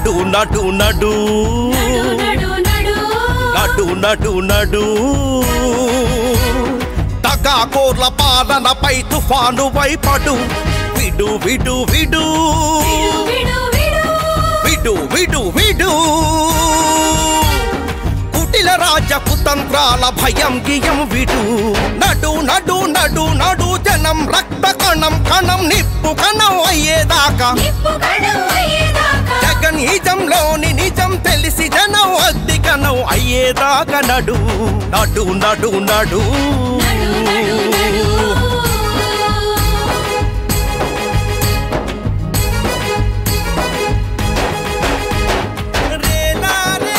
నడు నడు నడు నడు నడు నడు నడు నడు తగాకోర్ల పాలనపై తుఫాను వైపడు విడు విడు విడు విడు విడు విడు విడు విడు కుటిల రాజ కుతంత్రాల భయం గియం విడు నడు నడు నడు నడు జనం రక్త కణం కణం నిప్పు కణం అయ్యేదాకా నిప్పు కణం అయ్యేదాకా జగన్ నిజంలోని నిజం తెలిసి జనం అద్దె కణం అయ్యేదాకా నడు నడు నడు నడు నడు నడు నడు రే నా రే.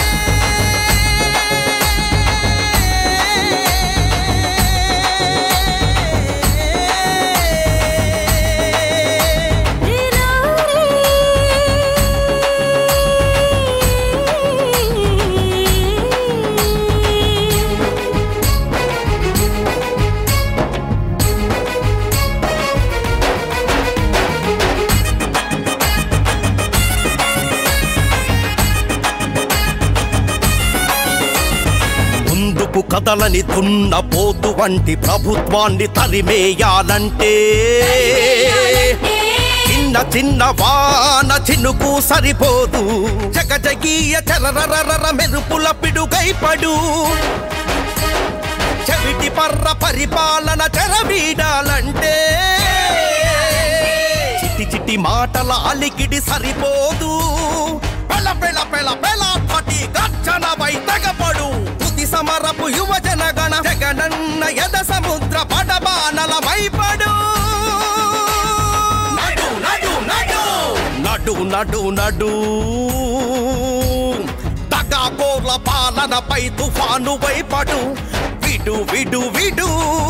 ముందుకు కదలని దున్న పోతు వంటి ప్రభుత్వాన్ని తరిమేయాలంటే చిన్న చిన్న వాన చినుకు సరిపోదు జగజగీయ చరరరర మెరుపుల పిడుగైపడు చెవిటి పర్ర పరిపాలన చెరవీడాలంటే చిట్టి చిట్టి మాటల అలికిడి సరిపోదు పెళ పెళ పెళ పెళ పటి గర్జనపై తెగపడు తుది సమరపు యువజన గణ జగనన్న యద సముద్ర పడబానల వైపడు నడు నడు నడు నడు నడు నడు తగాకోర్ల పాలనపై తుఫాను వైపడు విడు విడు విడు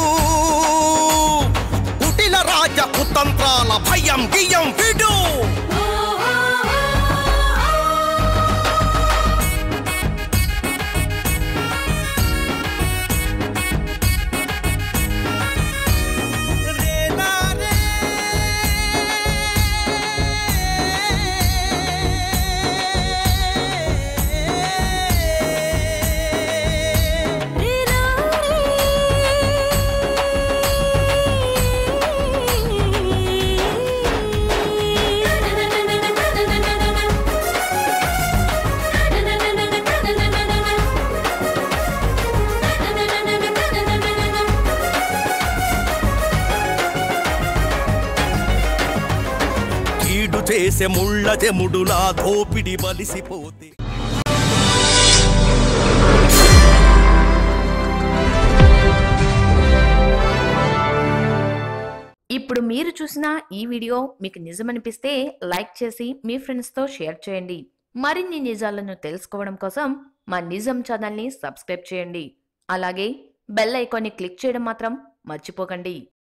కుటిల రాజ కుతంత్రాల భయం గియం విడు రే నా రే. కీడు చేసే ముళ్ళ చెముడులా దోపిడి బలిసిపోతే ఇప్పుడు మీరు చూసిన ఈ వీడియో మీకు నిజమనిపిస్తే లైక్ చేసి మీ ఫ్రెండ్స్తో షేర్ చేయండి మరిన్ని నిజాలను తెలుసుకోవడం కోసం మా నిజం ఛానల్ని సబ్స్క్రైబ్ చేయండి అలాగే బెల్ ఐకాన్ని క్లిక్ చేయడం మాత్రం మర్చిపోకండి